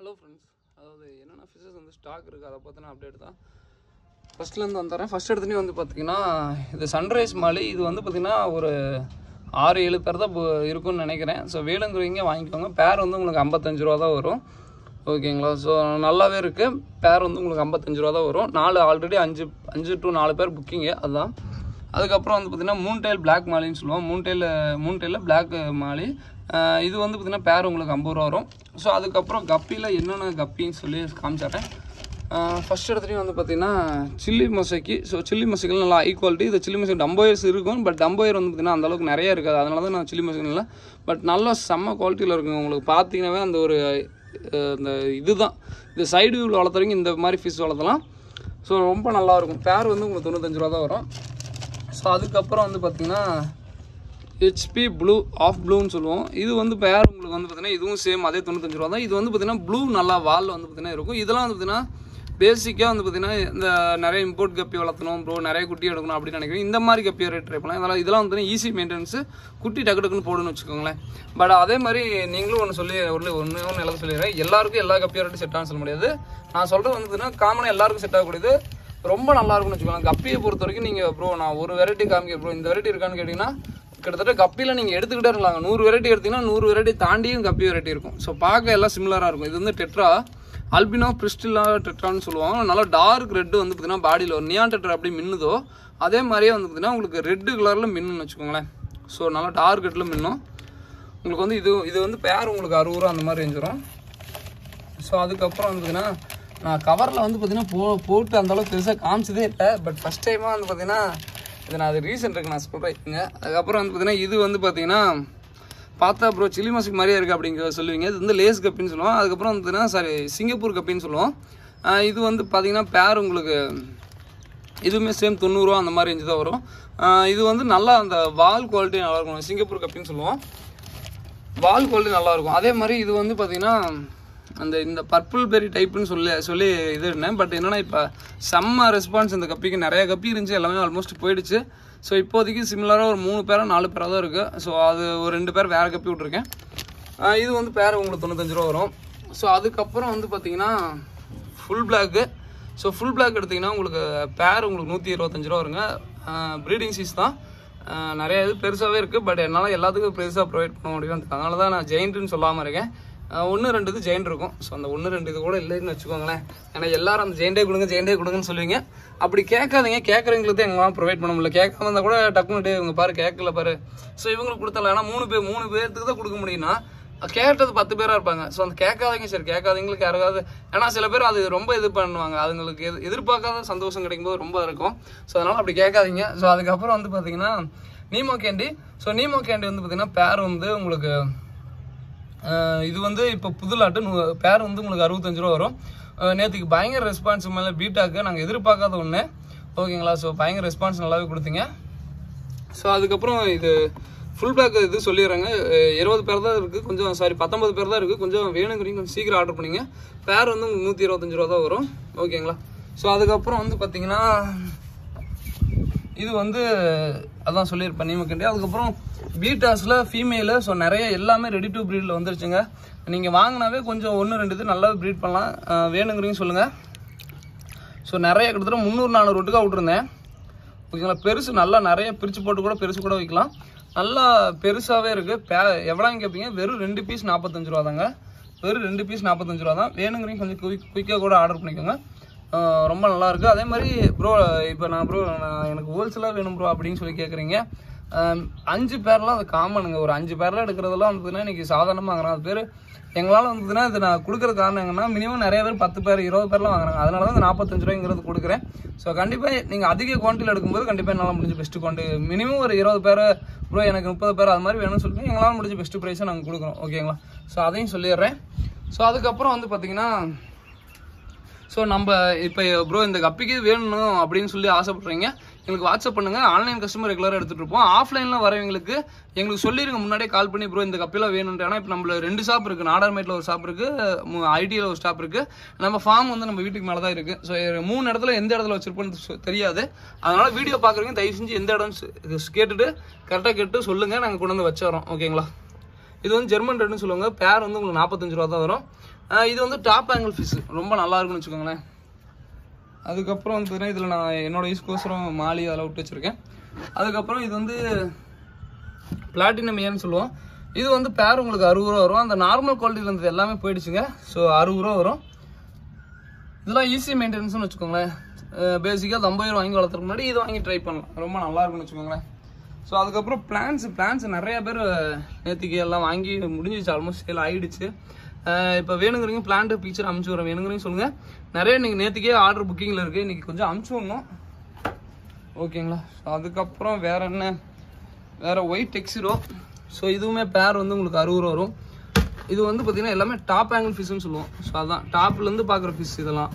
hello friends அதாவது என்னென்ன fishes வந்து ஸ்டாக் இருக்குது அதை பற்றின அப்டேட் தான் ஃபஸ்ட்லேருந்து வந்துடுறேன் ஃபஸ்ட் எடுத்துனே வந்து பார்த்தீங்கன்னா இது சன்ரைஸ் மாலி இது வந்து பார்த்தீங்கன்னா ஒரு ஆறு ஏழு பேர் தான் இப்போ இருக்கும்னு நினைக்கிறேன் ஸோ வேணுங்கிறவங்க வாங்கிக்கோங்க பேர் வந்து உங்களுக்கு ஐம்பத்தஞ்சு ரூபா தான் வரும் ஓகேங்களா ஸோ நல்லாவே இருக்குது பேர் வந்து உங்களுக்கு ஐம்பத்தஞ்சு ரூபா தான் வரும் நாலு ஆல்ரெடி அஞ்சு அஞ்சு டு நாலு பேர் புக்கிங்கு அதுதான் அதுக்கப்புறம் வந்து பார்த்திங்கன்னா மூன் டைல் பிளாக் மாலின்னு சொல்லுவோம் மூன் டைல் மூன் டைலில் பிளாக் மாலி அஹ் இது வந்து பார்த்திங்கன்னா பேர் உங்களுக்கு ஐம்பது ரூபா வரும் ஸோ அதுக்கப்புறம் கப்பியில் என்னென்ன கப்பின்னு சொல்லி காமிச்சிட்றேன் ஃபஸ்ட் இடத்துலையும் வந்து பார்த்திங்கன்னா சில்லி மொசைக்கு ஸோ சில்லி மொசைக்கில் நல்லா ஹை குவாலிட்டி இது சில்லி மொசைக்கு டம்போயர்ஸ் இருக்கும் பட் டம்போயர் வந்து பார்த்திங்கன்னா அந்தளவுக்கு நிறைய இருக்காது அதனால தான் நான் சில்லி மொசைக்கு இல்லை பட் நல்லா செம்ம குவாலிட்டியில் இருக்குங்க உங்களுக்கு பார்த்தீங்கன்னாவே அந்த ஒரு அஹ், இந்த இதுதான் இந்த சைடு வியூவில் வளர்த்துறவங்க இந்த மாதிரி ஃபிஷ் வளர்த்தலாம் ஸோ ரொம்ப நல்லாயிருக்கும் பேர் வந்து உங்களுக்கு தொண்ணூத்தஞ்சு ரூபா தான் வரும் ஸோ அதுக்கப்புறம் வந்து பார்த்தீங்கன்னா ஹெச்பி ப்ளூ ஆஃப் ப்ளூன்னு சொல்லுவோம் இது வந்து பேர் உங்களுக்கு வந்து பார்த்தீங்கன்னா இதுவும் சேம் அதே தொண்ணூத்தஞ்சு ரூபா தான் இது வந்து பார்த்தீங்கன்னா ப்ளூ நல்லா வாலில் வந்து பார்த்தீங்கன்னா இருக்கும் இதெல்லாம் வந்து பார்த்தீங்கன்னா பேசிக்காக வந்து பார்த்தீங்கன்னா இந்த நிறைய இம்போர்ட் கப்பி வளர்த்தணும் ப்ரோ நிறைய குட்டி எடுக்கணும் அப்படின்னு நினைக்கிறேன் இந்த மாதிரி கப்பி ரேட் ட்ரை பண்ணலாம் இதெல்லாம் இதெல்லாம் வந்து ஈஸி மெயின்டெனன்ஸ் குட்டி டக்கு டக்குன்னு போடணும்னு வச்சுக்கோங்களேன் பட் அதே மாதிரி நீங்களும் ஒன்று சொல்லி ஒரு ஒன்று ஒன்று எல்லாம் சொல்லிடுறேன் எல்லாருக்கும் எல்லா கப்பி ரேட்டும் செட் ஆகும் சொல்ல முடியாது நான் சொல்கிறது வந்து பார்த்தீங்கன்னா காமனாக எல்லாருக்கும் செட் ஆகக்கூடியது ரொம்ப நல்லா இருக்கும்னு வச்சுக்கோங்க கப்பியை பொறுத்த வரைக்கும் நீங்கள் ப்ரோ நான் ஒரு வெரைட்டி காமிக்க ப்ரோ இந்த வெரைட்டி இருக்கான்னு கேட்டிங்கன்னா கிட்டத்தட்ட கப்பியில் நீங்கள் எடுத்துக்கிட்டே இருக்கலாம் நூறு வெரைட்டி எடுத்தீங்கன்னா நூறு வெரைட்டி தாண்டியும் கப்பி வெரைட்டி இருக்கும் ஸோ பார்க்க எல்லாம் சிமிலராக இருக்கும் இது வந்து டெட்ரா அல்பினோ பிரிஸ்டில்லா டெட்ரான்னு சொல்லுவாங்க நல்லா டார்க் ரெட்டு வந்து பார்த்தீங்கன்னா பாடியில் ஒரு நியான் டெட்ரா அப்படி மின்னுதோ அதே மாதிரியே வந்து பார்த்தீங்கன்னா உங்களுக்கு ரெட்டு கலரில் மின்னுன்னு வச்சுக்கோங்களேன் ஸோ நல்லா டார்க் ரெட்டில் மின்னும் உங்களுக்கு வந்து இது இது வந்து பேர் உங்களுக்கு அறுபது ரூபா அந்த மாதிரி ரேஞ்சிரும் ஸோ அதுக்கப்புறம் வந்து பார்த்தீங்கன்னா நான் கவரில் வந்து பார்த்தீங்கன்னா போ போட்டு அந்த அளவுக்கு பெருசாக காமிச்சதே இல்லை பட் ஃபஸ்ட் டைமாக வந்து பார்த்தீங்கன்னா இது நான் அது ரீசன் இருக்கு நான் சொல்கிறேங்க அதுக்கப்புறம் வந்து பார்த்தீங்கன்னா இது வந்து பார்த்தீங்கன்னா பார்த்தா ப்ரோ சில்லி மசிக் மாதிரியே இருக்குது அப்படிங்கிற சொல்லுவீங்க இது வந்து லேஸ் கப்பின்னு சொல்லுவோம் அதுக்கப்புறம் வந்து பார்த்தீங்கன்னா சாரி சிங்கப்பூர் கப்பின்னு சொல்லுவோம் ஆஹ் இது வந்து பார்த்தீங்கன்னா பேர் உங்களுக்கு இதுவுமே சேம் தொண்ணூறுரூவா அந்த மாதிரி ரேஞ்சு தான் வரும் ஆஹ் இது வந்து நல்லா அந்த வால் குவாலிட்டி நல்லா இருக்கும் சிங்கப்பூர் கப்பின்னு சொல்லுவோம் வால் குவாலிட்டி நல்லா இருக்கும் அதே மாதிரி இது வந்து பார்த்தீங்கன்னா அந்த இந்த பர்பிள் பெரி டைப்புன்னு சொல்லி சொல்லி இது இருந்தேன் பட் என்னன்னா இப்போ செம்ம ரெஸ்பான்ஸ் இந்த கப்பிக்கு நிறைய கப்பி இருந்துச்சு எல்லாமே ஆல்மோஸ்ட் போயிடுச்சு ஸோ இப்போதைக்கு சிமிலராக ஒரு மூணு பேரா நாலு பேராக தான் இருக்குது ஸோ அது ஒரு ரெண்டு பேர் வேறு கப்பி விட்ருக்கேன் ஆஹ் இது வந்து பேர் உங்களுக்கு தொண்ணூத்தஞ்சு ரூபா வரும் ஸோ அதுக்கப்புறம் வந்து பார்த்தீங்கன்னா full black so full black எடுத்திங்கன்னா உங்களுக்கு பேர் உங்களுக்கு நூற்றி இருபத்தஞ்சு ரூபா வருங்க ப்ரீடிங் சீஸ் தான் ஆஹ் நிறைய இது பெருசாகவே இருக்குது பட் என்னால் எல்லாத்துக்கும் பெருசாக ப்ரொவைட் பண்ண முடியும் அதனால தான் நான் ஜெயிண்ட்டுன்னு சொல்லாமல் இருக்கேன் ஒன்று ரெண்டு இது ஜெயின் இருக்கும் ஸோ அந்த ஒன்று ரெண்டு இது கூட இல்லைன்னு வச்சுக்கோங்களேன் ஏன்னா எல்லாரும் அந்த ஜெயிண்டே கொடுங்க ஜெயிண்டே கொடுங்கன்னு சொல்லுவீங்க அப்படி கேட்காதீங்க கேட்குறவங்களுக்கு தான் எங்களால் ப்ரொவைட் பண்ண முடியல கேட்காம இருந்தால் கூட டக்குனு டே இவங்க பாரு கேட்கல பாரு ஸோ இவங்களுக்கு கொடுத்தல ஏன்னா மூணு பேர் மூணு பேர்த்துக்கு தான் கொடுக்க முடியும்னா கேட்டது பத்து பேரா இருப்பாங்க ஸோ அந்த கேட்காதீங்க சரி கேட்காதவங்களுக்கு யாராவது ஏன்னா சில பேர் அது ரொம்ப இது பண்ணுவாங்க அதுங்களுக்கு எது எதிர்பார்க்காத சந்தோஷம் கிடைக்கும்போது ரொம்ப இருக்கும் ஸோ அதனால அப்படி கேட்காதீங்க ஸோ அதுக்கப்புறம் வந்து பார்த்தீங்கன்னா Nemo candy so Nemo candy வந்து பார்த்தீங்கன்னா பேர் வந்து உங்களுக்கு அஹ் இது வந்து இப்போ புது லாட்டு நூ- பேர் வந்து உங்களுக்கு அறுபத்தஞ்சு ரூபா வரும் அஹ் நேத்துக்கு பயங்கர ரெஸ்பான்ஸ் மேலே பீட்டாக்கு நாங்கள் எதிர்பார்க்காத ஒன்று ஓகேங்களா ஸோ பயங்கர ரெஸ்பான்ஸ் நல்லாவே கொடுத்தீங்க ஸோ அதுக்கப்புறம் இது ஃபுல் பேக் இது சொல்லிடுறேங்க அஹ் இருபது பேர் தான் இருக்குது கொஞ்சம் சாரி பத்தொன்பது பேர் தான் இருக்குது கொஞ்சம் வேணுங்கிறீங்க கொஞ்சம் சீக்கிரம் ஆர்டர் பண்ணிங்க பேர் வந்து உங்களுக்கு நூற்றி இருபத்தஞ்சு ரூபா தான் வரும் ஓகேங்களா ஸோ அதுக்கப்புறம் வந்து பார்த்தீங்கன்னா இது வந்து அதான் சொல்லியிருப்பேன் நீமக்கண்டி அதுக்கப்புறம் பீட்டாஸில் ஃபீமேலு ஸோ நிறைய எல்லாமே ரெடி டு ப்ரீடில் வந்துருச்சுங்க நீங்கள் வாங்கினாவே கொஞ்சம் ஒன்று ரெண்டு இது நல்லாவே ப்ரீட் பண்ணலாம் அஹ் வேணுங்கிறீங்க சொல்லுங்கள் ஸோ நிறைய கிட்டத்தட்ட முந்நூறு நானூறு ஒட்டுக்கா விட்டுருந்தேன் ஓகேங்களா பெருசு நல்லா நிறைய பிரித்து போட்டு கூட பெருசு கூட வைக்கலாம் நல்லா பெருசாகவே இருக்குது பே எவ்வளோன்னு கேட்பீங்க வெறும் ரெண்டு பீஸ் நாற்பத்தஞ்சு ரூபா தாங்க வெறும் ரெண்டு பீஸ் நாற்பத்தஞ்சு ரூபா தான் வேணுங்கிறீங்க கொஞ்சம் குயிக் குயிக்காக கூட ஆர்டர் பண்ணிக்கோங்க ஆஹ் ரொம்ப நல்லா இருக்கு அதே மாதிரி ப்ரோ இப்போ நான் ப்ரோ நான் எனக்கு ஹோல்சேலாக வேணும் ப்ரோ அப்படின்னு சொல்லி கேட்குறீங்க அஞ்சு பேர்லாம் அது காமனுங்க ஒரு அஞ்சு பேர்லாம் எடுக்கிறதெல்லாம் வந்துதுன்னா இன்னைக்கு சாதாரணமாக வாங்குறாங்க அது பேர் எங்களால் வந்ததுன்னா இது நான் கொடுக்குற காரணம் என்னன்னா மினிமம் நிறைய பேர் பத்து பேர் இருபது பேர்லாம் வாங்குறாங்க அதனால தான் இந்த நாற்பத்தஞ்சு ரூபாய்ங்கிறது கொடுக்குறேன் ஸோ கண்டிப்பாக நீங்கள் அதிக குவான்டிட்டியில் எடுக்கும்போது கண்டிப்பாக என்னால் முடிஞ்ச பெஸ்ட் குவான்டி மினிமம் ஒரு இருபது பேர் ப்ரோ எனக்கு முப்பது பேர் அது மாதிரி வேணும்னு சொல்லிட்டு எங்களால் முடிஞ்ச பெஸ்ட் ப்ரைஸை நாங்கள் கொடுக்குறோம் ஓகேங்களா ஸோ அதையும் சொல்லிடுறேன் ஸோ அதுக்கப்புறம் வந்து பார்த்தீங்கன்னா ஸோ நம்ம இப்போ ப்ரோ இந்த கப்பிக்கு வேணும் அப்படின்னு சொல்லி ஆசைப்படுறீங்க எங்களுக்கு வாட்ஸ்அப் பண்ணுங்க ஆன்லைன் கஸ்டமர் ரெகுலராக எடுத்துட்டு இருப்போம் ஆஃப்லைனில் வரவங்களுக்கு எங்களுக்கு சொல்லிருங்க முன்னாடியே கால் பண்ணி ப்ரோ இந்த கப்பிலாம் வேணும்ட்டு ஏன்னா இப்போ நம்மள ரெண்டு ஷாப் இருக்குது நாடார்மேட்டில் ஒரு ஷாப் இருக்குது ஐடியில் ஒரு ஷாப் இருக்குது நம்ம ஃபார்ம் வந்து நம்ம வீட்டுக்கு மேலே தான் இருக்குது ஸோ மூணு இடத்துல எந்த இடத்துல வச்சிருப்போம்னு சொ- தெரியாது அதனால வீடியோ பார்க்குறவங்க தயவு செஞ்சு எந்த இடம் கேட்டுட்டு கரெக்டாக கேட்டு சொல்லுங்கள் நாங்கள் கொண்டு வந்து வச்சிடறோம் ஓகேங்களா இது வந்து ஜெர்மன் ரெட்னு சொல்லுவாங்க பேர் வந்து உங்களுக்கு நாற்பத்தஞ்சு ரூபா தான் வரும் ஆஹ் இது வந்து டாப் ஆங்கிள் ஃபிஷ் ரொம்ப நல்லா இருக்குன்னு வச்சுக்கோங்களேன் அதுக்கப்புறம் வந்து பார்த்தீங்கன்னா இதில் நான் என்னோட யூஸ்கோசரம் மாலி அதெல்லாம் விட்டு வச்சுருக்கேன் அதுக்கப்புறம் இது வந்து பிளாட்டினம் ஏன்னு சொல்லுவோம் இது வந்து பேர் உங்களுக்கு அறுபது ரூபா வரும் அந்த நார்மல் குவாலிட்டியில் இருந்தது எல்லாமே போயிடுச்சுங்க ஸோ அறுபது ரூபா வரும் இதெல்லாம் ஈஸி மெயின்டெனன்ஸ்னு வச்சுக்கோங்களேன் பேசிக்காக தம்பையர் வாங்கி வளர்த்துறதுக்கு முன்னாடி இது வாங்கி ட்ரை பண்ணலாம் ரொம்ப நல்லா இருக்கும்னு வச்சுக்கோங்களேன் ஸோ அதுக்கப்புறம் பிளான்ஸ் பிளான்ஸ் நிறைய பேர் நேற்றுக்கு எல்லாம் வாங்கி முடிஞ்சிச்சு ஆல்மோஸ்ட் சேல் ஆகிடுச்சு இப்போ வேணுங்கிறீங்க பிளான்ட்டு பிக்சர் அமுச்சு வரேன் வேணுங்கிறீங்க சொல்லுங்கள் நிறைய நீங்கள் நேற்றுக்கே ஆர்டர் புக்கிங்கில் இருக்குது இன்றைக்கி கொஞ்சம் அமுச்சு விடணும் ஓகேங்களா ஸோ அதுக்கப்புறம் வேற என்ன வேற ஒயிட் டெக்ஸிரோ ஸோ இதுவுமே பேர் வந்து உங்களுக்கு அறுபது ரூபா வரும் இது வந்து பார்த்தீங்கன்னா எல்லாமே டாப் ஆங்கிள் ஃபிஷ்னு சொல்லுவோம் ஸோ அதான் டாப்லேருந்து பார்க்குற ஃபிஷ் இதெல்லாம்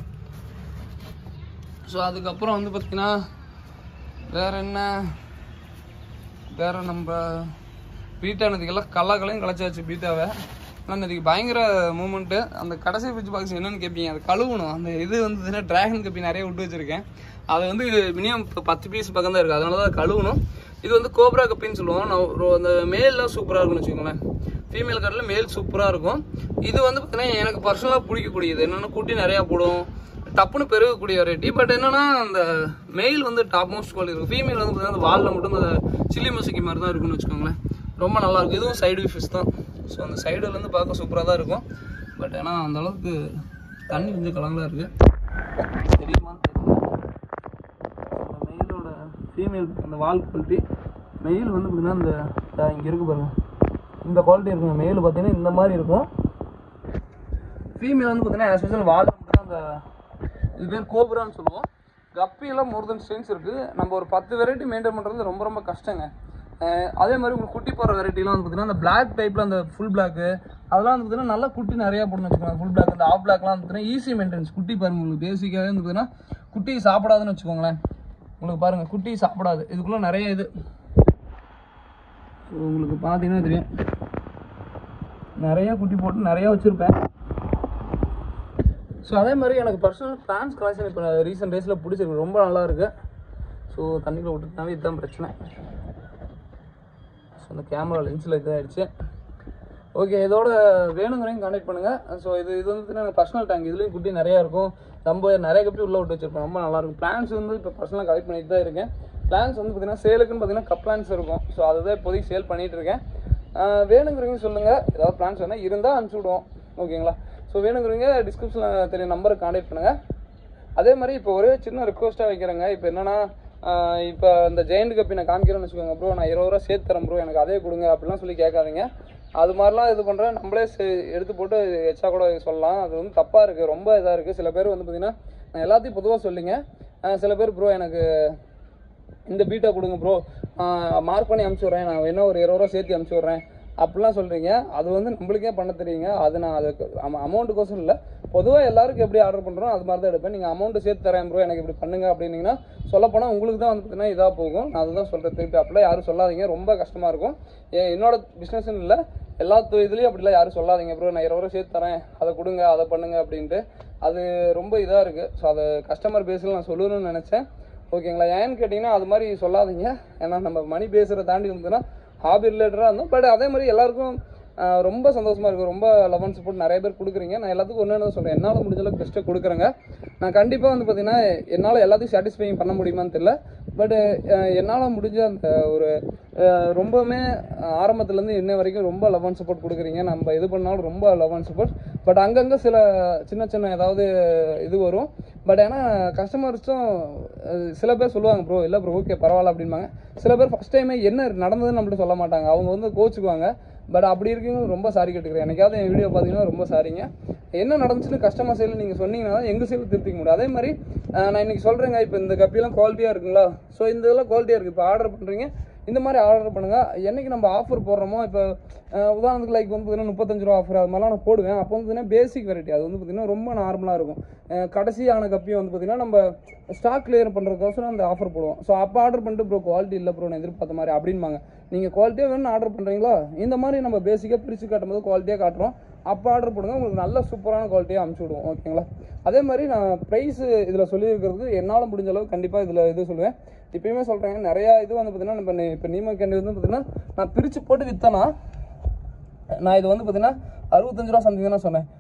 ஸோ அதுக்கப்புறம் வந்து பார்த்தீங்கன்னா வேற என்ன வேற நம்ம பீட்டா நதிக்கெல்லாம் கல்லாக்களையும் கலைச்சாச்சு பீட்டாவை ஆனால் நதிக்கு பயங்கர மூமெண்ட்டு அந்த கடைசி ஃபிஷ் பாக்ஸ் என்னன்னு கேட்பீங்க அது கழுவணும் அந்த இது வந்து டிராகன் கப்பி நிறைய விட்டு வச்சிருக்கேன் அது வந்து மினிமம் இப்போ பத்து பீஸ் பக்கம் தான் இருக்குது அதனால தான் கழுவணும் இது வந்து கோப்ரா கப்பின்னு சொல்லுவோம் நான் ஒரு- அந்த மேல்லாம் சூப்பராக இருக்கும்னு வச்சுக்கோங்களேன் ஃபீமேல் கார்டில் மேல் சூப்பராக இருக்கும் இது வந்து பார்த்தீங்கன்னா எனக்கு பர்சனலாக பிடிக்கக்கூடியது என்னென்னா குட்டி நிறையா போடும் டப்புன்னு பெருகக்கூடிய வெரைட்டி பட் என்னன்னா அந்த மெயில் வந்து டாப் மோஸ்ட் குவாலிட்டி இருக்கும் ஃபீமேல் வந்து பார்த்தீங்கன்னா அந்த வாலில் மட்டும் அந்த சில்லி மசிக்கி மாதிரி தான் இருக்கும்னு வச்சுக்கோங்களேன் ரொம்ப நல்லா இருக்கும் இதுவும் சைடு ஃபிஷ் தான் ஸோ அந்த சைடுலேருந்து பார்க்க சூப்பராக தான் இருக்கும் பட் ஆனால் அந்த அளவுக்கு தண்ணி கொஞ்சம் கலங்களாக இருக்குது தெரியுமான்னு தெரியல அந்த மெயிலோட ஃபீமேல் அந்த வால் குவாலிட்டி மெயில் வந்து பார்த்தீங்கன்னா இந்த இங்கே இருக்கு பாருங்க இந்த குவாலிட்டி இருக்குங்க மெயில் பார்த்தீங்கன்னா இந்த மாதிரி இருக்கும் ஃபீமேல் வந்து பார்த்தீங்கன்னா as usual வால் மட்டும் அந்த இது பேர் கோபுரான்னு சொல்லுவோம் கப்பியெல்லாம் மோர் தென் ஸ்ட்ரென்ஸ் இருக்குது நம்ம ஒரு பத்து வெரைட்டி மெயின்டைன் பண்ணுறது ரொம்ப ரொம்ப கஷ்டங்க அஹ் அதே மாதிரி உங்களுக்கு குட்டி போடுற வெரைட்டிலாம் வந்து பார்த்தீங்கன்னா அந்த பிளாக் டைப்பில் அந்த ஃபுல் பிளாக்கு அதெல்லாம் வந்து பார்த்தீங்கன்னா நல்லா குட்டி நிறையா போடணும் வச்சுக்கோங்க ஃபுல் பிளாக் அந்த ஆஃப் பிளாக்லாம் வந்து பார்த்தீங்கன்னா ஈஸி மெயின்டெனன்ஸ் குட்டி பாருங்க உங்களுக்கு பேசிக்காகவே வந்து பார்த்தீங்கன்னா குட்டி சாப்பிடாதுன்னு வச்சுக்கோங்களேன் உங்களுக்கு பாருங்க குட்டி சாப்பிடாது இதுக்குள்ளே நிறைய இது So, உங்களுக்கு பார்த்தீங்கன்னா தெரியும் நிறைய குட்டி போட்டு நிறைய வச்சுருப்பேன் ஸோ அதே மாதிரி எனக்கு பர்சனல் பிளான்ஸ் கலெக்ஷன் இப்போ ரீசெண்ட் டேஸில் பிடிச்சிருக்கு ரொம்ப நல்லா இருக்கு ஸோ தண்ணிக்குள்ள விட்டுட்டாவே இதுதான் பிரச்சனை ஸோ அந்த கேமரா லென்ஸில் இதாகிடுச்சு ஓகே இதோட வேணுங்கிறவங்க கான்டாக்ட் பண்ணுங்கள் ஸோ இது இது வந்து பார்த்தீங்கன்னா பர்சனல் டேங்க் இதுலேயும் குட்டி நிறையா இருக்கும் நம்ம நிறைய கப்பி உள்ளே விட்டு வச்சிருப்போம் ரொம்ப நல்லா இருக்கும் பிளான்ஸ் வந்து இப்போ பர்சனலாக கலெக்ட் பண்ணிட்டு தான் இருக்கேன் பிளான்ஸ் வந்து பார்த்தீங்கன்னா சேலுக்குன்னு பார்த்தீங்கன்னா கப் பிளான்ஸ் இருக்கும் ஸோ அதுதான் இப்போதைக்கு சேல் பண்ணிட்டு இருக்கேன் ஆஹ் வேணுங்கிறவங்க சொல்லுங்கள் ஏதாவது பிளான்ஸ் வேணால் இருந்தால் அனுப்பிச்சி விடுவோம் ஓகேங்களா ஸோ வேணுங்கிறவங்க டிஸ்கிரிப்ஷனில் தெரிய நம்பரை கான்டாக்ட் பண்ணுங்கள் அதே மாதிரி இப்போ ஒரே சின்ன ரிக்வஸ்ட்டாக வைக்கிறேங்க இப்போ என்னன்னா ஆஹ் இப்போ இந்த ஜெயண்ட் கப்பி நான் காமிக்கிறேன்னு வச்சுக்கோங்க ப்ரோ நான் இருபது ரூபா சேர்த்து தரேன் ப்ரோ எனக்கு அதே கொடுங்க அப்படிலாம் சொல்லி கேட்காதீங்க அது மாதிரிலாம் இது பண்ணுறேன் நம்மளே சே- எடுத்து போட்டு எச்சா கூட சொல்லலாம் அது வந்து தப்பாக இருக்குது ரொம்ப இதாக இருக்குது சில பேர் வந்து பார்த்தீங்கன்னா நான் எல்லாத்தையும் பொதுவாக சொல்லிங்க ஆஹ் சில பேர் ப்ரோ எனக்கு இந்த பீட்டா கொடுங்க ப்ரோ மார்க் பண்ணி அனுப்பிச்சி விட்றேன் நான் வேணா ஒரு இருபது ரூபா சேர்த்து அனுப்பிச்சி விட்றேன் அப்படிலாம் சொல்கிறீங்க அது வந்து நம்மளுக்கே பண்ண தெரியுங்க அது நான் அதுக்கு அமௌண்ட்டுக்கோசம் இல்லை பொதுவாக எல்லாருக்கும் எப்படி ஆர்டர் பண்ணுறோம் அது மாதிரி தான் எடுப்பேன் நீங்கள் அமௌண்ட்டு சேர்த்து தரேன் ப்ரோ எனக்கு இப்படி பண்ணுங்க அப்படின்னீங்கன்னா சொல்லப்போனால் உங்களுக்கு தான் வந்து பார்த்தீங்கன்னா இதாக போகும் நான் அதுதான் சொல்கிறேன் திருப்பி அப்படிலாம் யாரும் சொல்லாதீங்க ரொம்ப கஷ்டமாக இருக்கும் ஏன் என்னோட பிஸ்னஸ்ன்னு இல்லை எல்லா து- இதுலேயும் அப்படிலாம் யாரும் சொல்லாதீங்க ப்ரோ நான் இருபது ரூபா சேர்த்து தரேன் அதை கொடுங்க அதை பண்ணுங்க அப்படின்ட்டு அது ரொம்ப இதாக இருக்குது ஸோ அதை கஸ்டமர் பேஸில் நான் சொல்லணும்னு நினச்சேன் ஓகேங்களா ஏன்னு கேட்டிங்கன்னா அது மாதிரி சொல்லாதீங்க ஏன்னா நம்ம மணி பேசுகிற தாண்டி வந்துன்னா ஹாபி ரிலேட்டடாக இருந்தோம் பட் அதே மாதிரி எல்லாருக்கும் ஆஹ், ரொம்ப சந்தோஷமாக இருக்கும் ரொம்ப லவ் அண்ட் சப்போர்ட் நிறைய பேர் கொடுக்குறீங்க நான் எல்லாத்துக்கும் ஒன்று என்ன சொல்கிறேன் என்னால் முடிஞ்ச அளவுக்கு பெஸ்ட்டாக கொடுக்குறேங்க நான் கண்டிப்பாக வந்து பார்த்தீங்கன்னா என்னால் எல்லாத்தையும் சாட்டிஸ்ஃபைங் பண்ண முடியுமான்னு தெரியல பட் என்னால் முடிஞ்ச அந்த ஒரு ஆஹ், ரொம்பவுமே ஆரம்பத்துலேருந்து இன்ன வரைக்கும் ரொம்ப லவ் அண்ட் சப்போர்ட் கொடுக்குறீங்க நம்ம இது பண்ணாலும் ரொம்ப லவ் அண்ட் சப்போர்ட் பட் அங்கங்கே சில சின்ன சின்ன ஏதாவது இது வரும் பட் ஆனால் கஸ்டமர்ஸும் சில பேர் சொல்லுவாங்க ப்ரோ இல்லை ப்ரோ ஓகே பரவாயில்ல அப்படிம்பாங்க சில பேர் ஃபஸ்ட் டைமே என்ன நடந்ததுன்னு நம்மள்ட்ட சொல்ல மாட்டாங்க அவங்க வந்து கோச்சுக்குவாங்க பட் அப்படி இருக்கவங்க ரொம்ப சாரி கேட்டுக்கிறேன் எனக்காவது என் வீடியோ பார்த்தீங்கன்னா ரொம்ப சாரிங்க என்ன நடந்துச்சுன்னு கஸ்டமர் சைடில் நீங்கள் சொன்னீங்கன்னா தான் எங்கள் சைடில் திருத்திக்க முடியும் அதே மாதிரி அஹ், நான் இன்னைக்கு சொல்கிறேங்க இப்போ இந்த கப்பிலாம் குவாலிட்டியாக இருக்குங்களா ஸோ இந்த இதெல்லாம் குவாலிட்டியாக இருக்குது இப்போ ஆர்டர் பண்ணுறீங்க இந்த மாதிரி ஆர்டர் பண்ணுங்கள் என்னைக்கு நம்ம ஆஃபர் போடுறோமோ இப்போ அஹ், உதாரணத்துக்கு லைக் வந்து பார்த்தீங்கன்னா முப்பத்தஞ்சு ரூபா ஆஃபர் அது மாதிரிலாம் நான் போடுவேன் அப்போ வந்து பார்த்தீங்கன்னா பேசிக் வெரைட்டி அது வந்து பார்த்தீங்கன்னா ரொம்ப நார்மலாக இருக்கும் அஹ், கடைசியான கப்பியும் வந்து பார்த்தீங்கன்னா நம்ம ஸ்டாக் கிளியர் பண்ணுறதுக்கோசரம் அந்த ஆஃபர் போடுவோம் ஸோ அப்போ ஆர்டர் பண்ணிட்டு ப்ரோ குவாலிட்டி இல்லை ப்ரோ நான் எதிர்பார்த்த மாதிரி அப்படின்பாங்க நீங்கள் குவாலிட்டியாக வேணும்னு ஆர்டர் பண்ணுறீங்களா இந்த மாதிரி நம்ம பேசிக்காக பிரித்து காட்டும்போது குவாலிட்டியாக காட்டுறோம் அப்போ ஆர்டர் பண்ணுங்க உங்களுக்கு நல்ல சூப்பரான குவாலிட்டியாக அமுச்சு விடுவோம் ஓகேங்களா அதே மாதிரி நான் ப்ரைஸ் இதில் சொல்லியிருக்கிறது என்னால் முடிஞ்ச அளவு கண்டிப்பாக இதில் இது சொல்லுவேன் இப்பயுமே சொல்கிறேங்க நிறையா இது வந்து பார்த்தீங்கன்னா இப்போ இப்போ நீமா கேண்டி வந்து பார்த்தீங்கன்னா நான் பிரித்து போட்டு விற்றேன்னா நான் இது வந்து பார்த்தீங்கன்னா அறுபத்தஞ்சு ரூபா சம்திங் தான் சொன்னேன்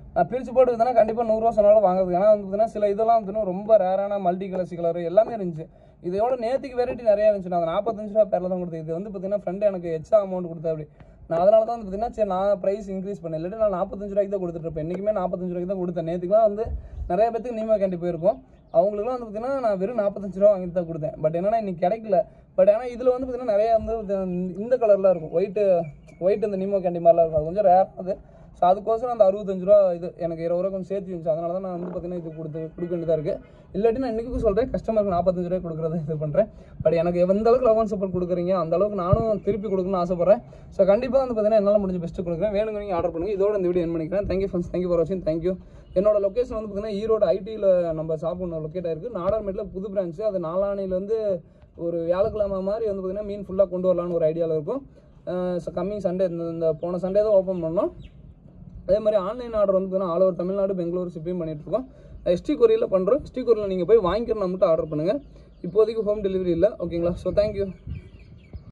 நான் பிரித்து போட்டு வித்தனா கண்டிப்பாக நூறுரூவா சொன்னாலும் வாங்குறது ஏன்னா வந்து பார்த்தீங்கன்னா சில இதெல்லாம் வந்து ரொம்ப ரேரான மல்டி கலர்ஸ் கலர் எல்லாமே இருந்துச்சு இதோட நேற்றுக்கு வெரைட்டி நிறையா இருந்துச்சு நான் நாற்பத்தஞ்சு ரூபா பேரில் தான் கொடுத்தேன் இது வந்து பார்த்தீங்கன்னா ஃப்ரெண்டு எனக்கு எக்ஸ்ட்ரா அமௌண்ட் கொடுத்தா அப்படி நான் அதனால தான் வந்து பார்த்தீங்கன்னா சரி நான் ப்ரைஸ் இன்க்ரீஸ் பண்ணேன் இல்லாட்டி நான் நாற்பத்தஞ்சு ரூபாய்க்கு தான் கொடுத்துட்டு இருப்பேன் என்றைக்குமே நாற்பத்தஞ்சு ரூபாய்க்கு தான் கொடுத்தேன் நேற்றுக்குலாம் வந்து நிறைய பேத்துக்கு நீமா கேண்டி போயிருக்கும் அவங்களுக்குலாம் வந்து பார்த்தீங்கன்னா நான் வெறும் நாற்பத்தஞ்சு ரூபா வாங்கிட்டு தான் கொடுத்தேன் பட் என்னன்னா இன்னைக்கு கிடைக்கல பட் ஆனால் இதில் வந்து பார்த்தீங்கன்னா நிறைய வந்து இந்த கலர்லாம் இருக்கும் ஒயிட்டு ஒயிட் இந்த நீமோ கேண்டி மாதிரிலாம் இருக்கும் அது கொஞ்சம் ரேர் அது ஸோ அதுக்கோசரம் அந்த அறுபத்தஞ்சு ரூபா இது எனக்கு இருபது ரூபா கொஞ்சம் சேர்த்து இருந்துச்சு அதனால தான் நான் வந்து பார்த்தீங்கன்னா இது கொடுத்து கொடுக்க வேண்டியதாக இருக்குது இல்லாட்டி நான் இன்றைக்கும் சொல்கிறேன் கஸ்டமருக்கு நாற்பத்தஞ்சு ரூபாய் கொடுக்குறத இது பண்ணுறேன் பட் எனக்கு எந்த அளவுக்கு லவ் அண்ட் சப்போர்ட் கொடுக்குறீங்க அந்த அளவுக்கு நானும் திருப்பி கொடுக்கணும்னு ஆசைப்பட்றேன் ஸோ கண்டிப்பாக வந்து பார்த்தீங்கன்னா என்னால் முடிஞ்ச பெஸ்ட்டு கொடுக்குறேன் வேணுங்க நீங்கள் ஆர்டர் பண்ணுங்கள் இதோட இந்த வீடியோ என் பண்ணிக்கிறேன் தேங்க்யூ ஃப்ரெண்ட்ஸ் தேங்க்யூ ஃபார் வாட்சிங் தேங்க்யூ என்னோட லொக்கேஷன் வந்து பார்த்தீங்கன்னா ஈரோடு ஐடியில் நம்ம ஷாப் ஒன்று லொக்கேட் ஆயிருக்கு நாடார்மேட்டில் புது பிரான்ச்சு அது நாளானிலேருந்து ஒரு வியாழக்கிழமை மாதிரி வந்து பார்த்தீங்கன்னா மீன் ஃபுல்லாக கொண்டு வரலான்னு ஒரு ஐடியாவில் இருக்கும் ஸோ கம்மிங் சண்டே இந்த இந்த போன சண்டே தான் ஓப்பன் பண்ணோம் அதே மாதிரி ஆன்லைன் ஆர்டர் வந்து பார்த்தீங்கன்னா all over Tamil Nadu Bangalore shipping பண்ணிட்டு இருக்கோம் எஸ்டி கொரியில் பண்ணுறோம் எஸ்டி கொரியில் நீங்கள் போய் வாங்கிக்கிறனா மட்டும் ஆர்டர் பண்ணுங்கள் இப்போதைக்கு ஹோம் டெலிவரி இல்லை ஓகேங்களா ஸோ தேங்க்யூ